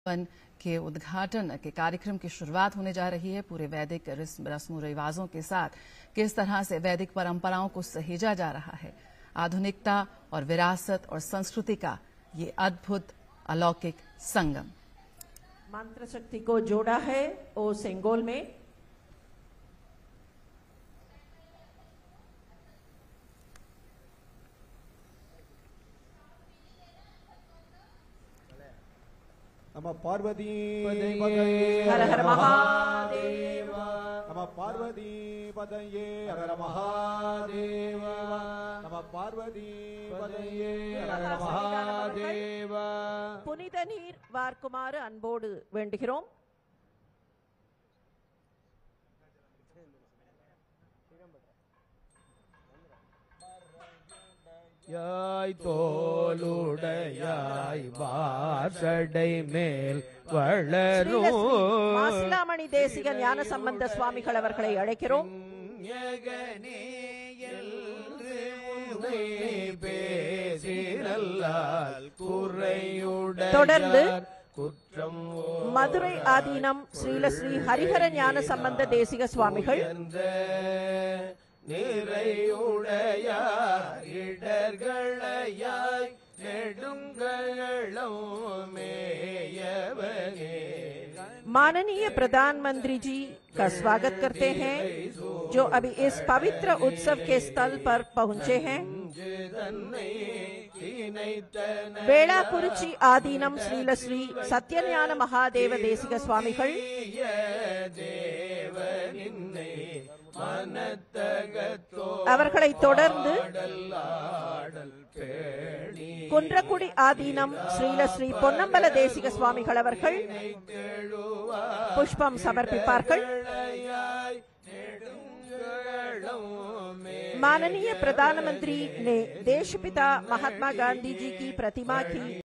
one के उद्घाटन के कार्यक्रम की शुरुआत होने जा रही है पूरे वैदिक रस्म रस्म रिवाजों के साथ किस तरह से वैदिक परंपराओं को सहेजा जा रहा है आधुनिकता और विरासत और संस्कृति का ये अद्भुत अलौकिक संगम मंत्र शक्ति को जोड़ा है ओ सेंगोल में நம பார்வதி हर हर महादेव நம பார்வதி பதையே ஹர மகாதேவ நம பார்வதி பதையே ஹர மகாதேவ புனித நீர் வார்க்குமாறு அன்போடு வேண்டுகிறோம் யாய் தோலுடையாய் வாசடை மேல் வளரும் மாசிலாமணி தேசிக ஞான சம்பந்த சுவாமிகள் அவர்களை அழைக்கிறோம் யகனே என்று உன்னை பேசினல்லால் குறையுடைய தொடர்ந்து குற்றம் மதுரை ஆதீனம் ஸ்ரீலஸ்ரீ ஹரிஹர ஞான சம்பந்த தேசிக சுவாமிகள் உயர்ந்த நிறையுடையார் இடர்களையாய் நெடுங்களம் மேயவனே माननीय प्रधानमंत्री जी का स्वागत करते हैं जो अभी इस पवित्र उत्सव के स्थल पर पहुंचे हैं தன்னை தினைத்தன வேளாக்குறிச்சி ஆதீனம் ஸ்ரீலஸ்ரீ சத்யஞான மகாதேவ தேசிக சுவாமிகள் தேவனின்னை மனத்தகத்தோ அவர்களை தொடர்ந்து ஆடல் பேணி குன்றக்குடி ஆதீனம் ஸ்ரீலஸ்ரீ பொன்னம்பல தேசிக சுவாமிகள் அவர்கள் புஷ்பம் சமர்ப்பிப்பார்கள் माननीय प्रधानमंत्री ने देशपिता महात्मा गांधी जी की प्रतिमा की